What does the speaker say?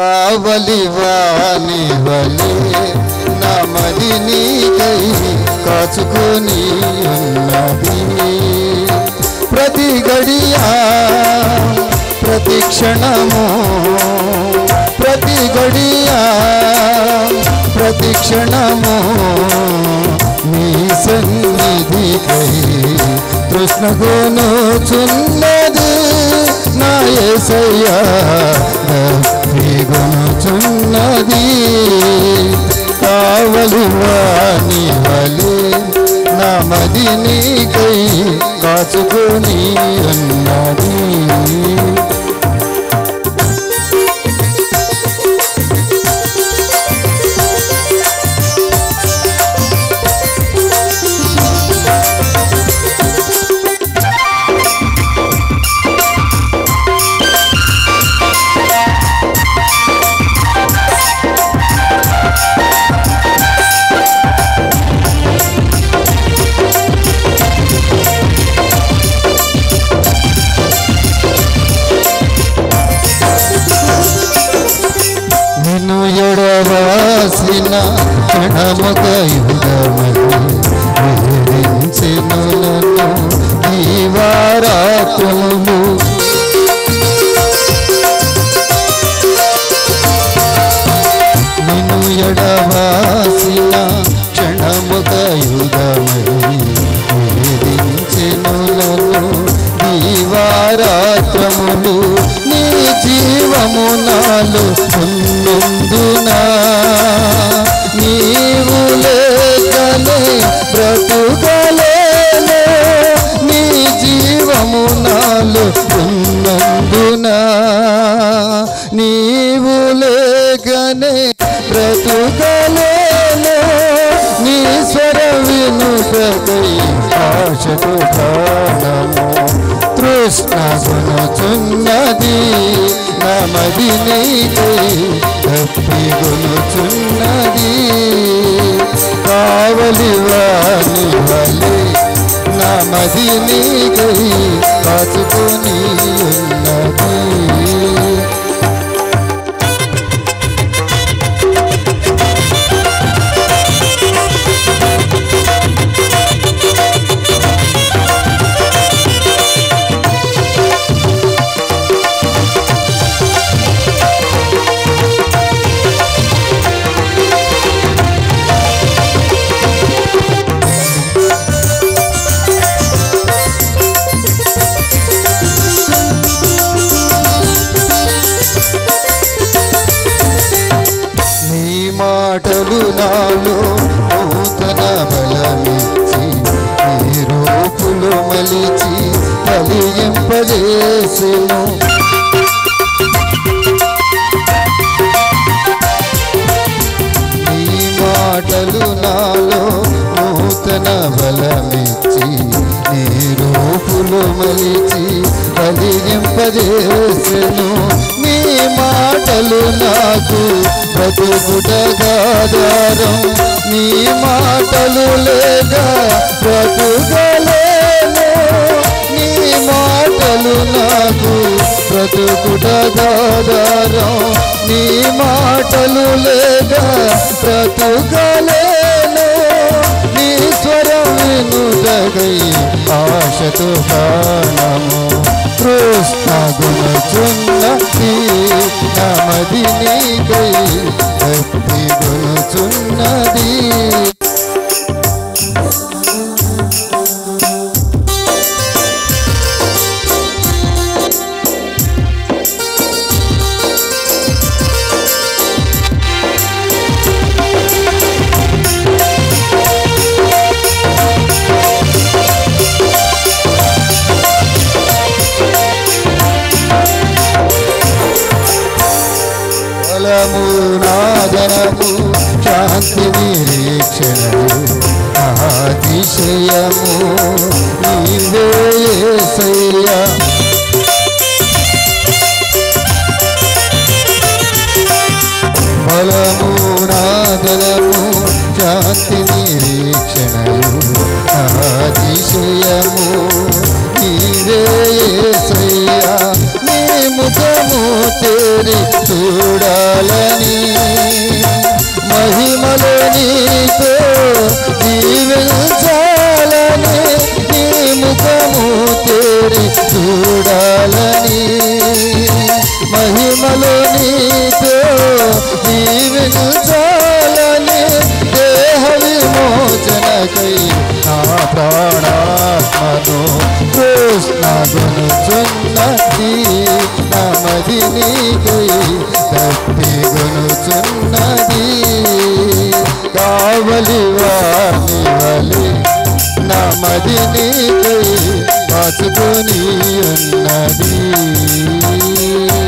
కావలివాని వలే నా మది నీకై కాచుకొని ఉన్నది ప్రతి గడియా ప్రతి క్షణము ప్రతి గడియా ప్రతి క్షణము నీ సన్నిధికై కృష్ణగును చున్నది నా ఏసయ్యా చున్నది కావలి వాణి వలే నా మది నీకై కాచుకొని అన్నది నిన్ను ఎడవాసిన క్షణముగ యుగమని వేధించెను నన్ను ఈ వారాత్రములు నిన్ను ఎడవాసిన క్షణముగ యుగమని వేధించెను నన్ను ఈ వారాత్రములు నీ జీవము నాలో ఉన్నందునా నీవు లేకనే బ్రతుకలేను నీ జీవము నాలో ఉన్నందునా నీవు లేకనే బ్రతుకలేను నీ స్వర వినుటకై ఆశతో ప్రాణము తృష్ణ గుణచున్నది నమది నీకై తప్పి గుణచున్నది కావలి వాణి వలే నమది నీకై కాచుకొని ఉన్నది నీ మాటలు నాలో నూతన బలమిచ్చి నీ రూపులు మలిచి కలిగింపజేసెను నీ మాటలు నాలో నూతన బలమిచ్చి నీ రూపులు మలిచి కలిగింపజేసెను నీ మాటలు నాకు బ్రతుకుటగాధారం నీ మాటలు లేక బ్రతుకలేను నీ మాటలు నాకు బ్రతుకుటగాధారం నీ మాటలు లేక బ్రతుకలేను నీ స్వరం వినుటగై ఆశతో ప్రాణము కృష్ణ గుణచున్న నమది నీకై భక్తి గుణచున్నది బలము నాదనము శాంతి నిరీక్షణము అతిశయము నీవే యేసయ్యా బలము నాదనము శాంతి నిరీక్షణము అతిశయము నీవే యేసయ్యా నీ ముఖము తెరి చేరి చూడాలని మహిమలో నీతో జీవించాలని నీ ముఖము తేరి చూడాలని మహిమలో నీతో జీవించాలని దేహ విమోచనకై నా ప్రాణాత్మను కృష్ణగునుచున్నది నమది నీకై తప్పిగునుచున్నది కావలి వాణి వలి నమది నీకై కాచుకొని ఉన్నది